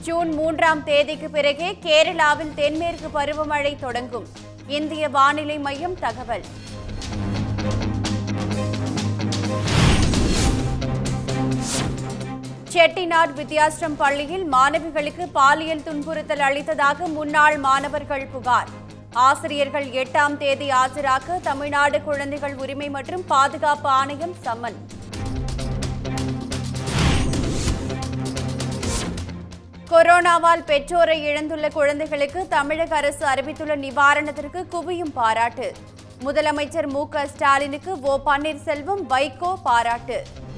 June மூன்றாம் தேதிக்கு பிறகே கேரளாவில் தென்மேற்கு பருவமழை தொடங்கும் இந்திய வானிலை மையம் தகவல் செட்டிநாட் வித்யாஸ்ரம் பள்ளியில் மாணவிகளுக்கு பாலியல் துன்புறுத்தல் அளித்ததாக முன்னாள் மாணவர்கள் புகார் ஆசிரியர்கள் எட்டாம் தேதி ஆஜராக தமிழ்நாடு குழந்தைகள் உரிமை மற்றும் பாதுகாப்பு ஆணையம் சம்மன் கொரோனாவால் பெற்றோரை இழந்துள்ள குழந்தைகளுக்கு தமிழக அரசு அறிவித்துள்ள நிவாரணத்திற்கு குவியும் பாராட்டு முதலமைச்சர் மு க ஸ்டாலினுக்கு ஓ பன்னீர்செல்வம் வைகோ பாராட்டு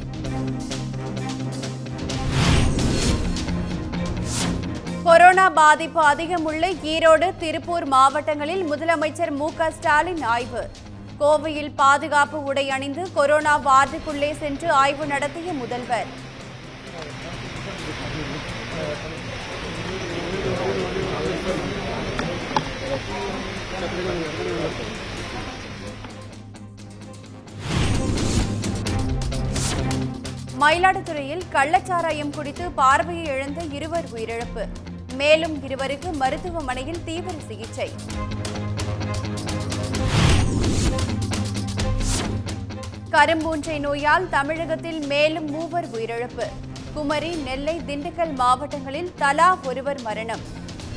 கொரோனா பாதிப்பு அதிகமுள்ள ஈரோடு திருப்பூர் மாவட்டங்களில் முதலமைச்சர் மு க ஸ்டாலின் ஆய்வு கோவையில் பாதுகாப்பு உடை அணிந்து கொரோனா வார்டுக்குள்ளே சென்று ஆய்வு நடத்திய முதல்வர் மயிலாடுதுறையில் கள்ளச்சாராயம் குடித்து பார்வையை இழந்த இருவர் உயிரிழப்பு மேலும் இருவருக்கு மருத்துவமனையில் தீவிர சிகிச்சை கரும்பூஞ்சை நோயால் தமிழகத்தில் மேலும் மூவர் உயிரிழப்பு குமரி நெல்லை திண்டுக்கல் மாவட்டங்களில் தலா ஒருவர் மரணம்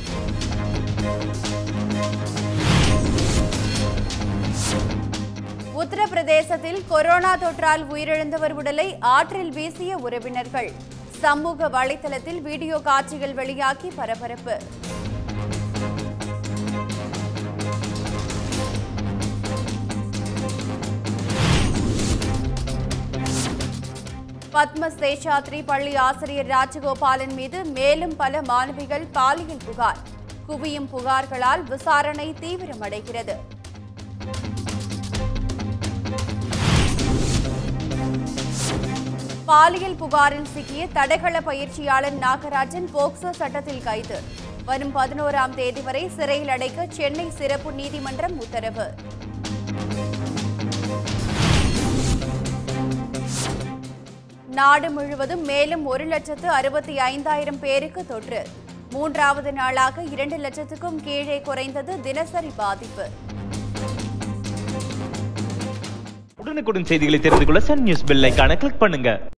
உத்தரப்பிரதேசத்தில் கொரோனா தொற்றால் உயிரிழந்தவர் உடலை ஆற்றில் வீசிய உறவினர்கள் சமூக வலைதளத்தில் வீடியோ காட்சிகள் வெளியாகி பரபரப்பு பத்ம சேஷாத்ரி பள்ளி ஆசிரியர் ராஜகோபாலன் மீது மேலும் பல மாணவிகள் பாலியல் புகார் குவியும் புகார்களால் விசாரணை தீவிரமடைகிறது பாலியல் புகாரில் சிக்கிய தடகள பயிற்சியாளர் நாகராஜன் போக்சோ சட்டத்தில் கைது வரும் பதினோராம் தேதி வரை சிறையில் அடைக்க சென்னை சிறப்பு நீதிமன்றம் உத்தரவு நாடு முழுவதும் மேலும் ஒரு லட்சத்து அறுபத்தி ஐந்தாயிரம் பேருக்கு தொற்று மூன்றாவது நாளாக இரண்டு லட்சத்துக்கும் கீழே குறைந்தது தினசரி பாதிப்பு உடனுக்குடன் செய்திகளை தெரிந்து கொள்ள சன் நியூஸ் பெல் ஐகானை கிளிக் பண்ணுங்க